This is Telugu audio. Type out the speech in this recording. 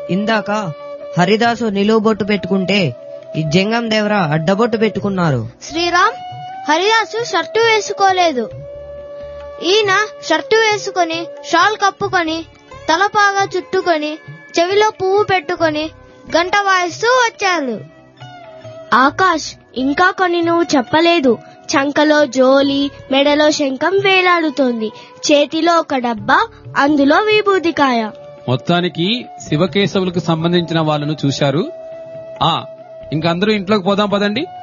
ఇందాక హరిదాసు నిలువు బొట్టు పెట్టుకుంటే ఈ జంగం దేవరా అడ్డబొట్టు పెట్టుకున్నారు శ్రీరామ్ హరిదాసు షర్టు వేసుకోలేదు ఈయన షర్టు వేసుకొని షాల్ కప్పుకొని తలపాగా చుట్టుకొని చెవిలో పువ్వు పెట్టుకొని గంట వాయిస్తూ వచ్చారు ఆకాష్ ఇంకా కొన్ని నువ్వు చెప్పలేదు చంకలో జోలి మెడలో శంఖం వేలాడుతోంది చేతిలో ఒక డబ్బా అందులో విభూతికాయ మొత్తానికి శివకేశవులకు సంబంధించిన వాళ్ళను చూశారు ఆ ఇంక అందరూ ఇంట్లోకి పోదాం పదండి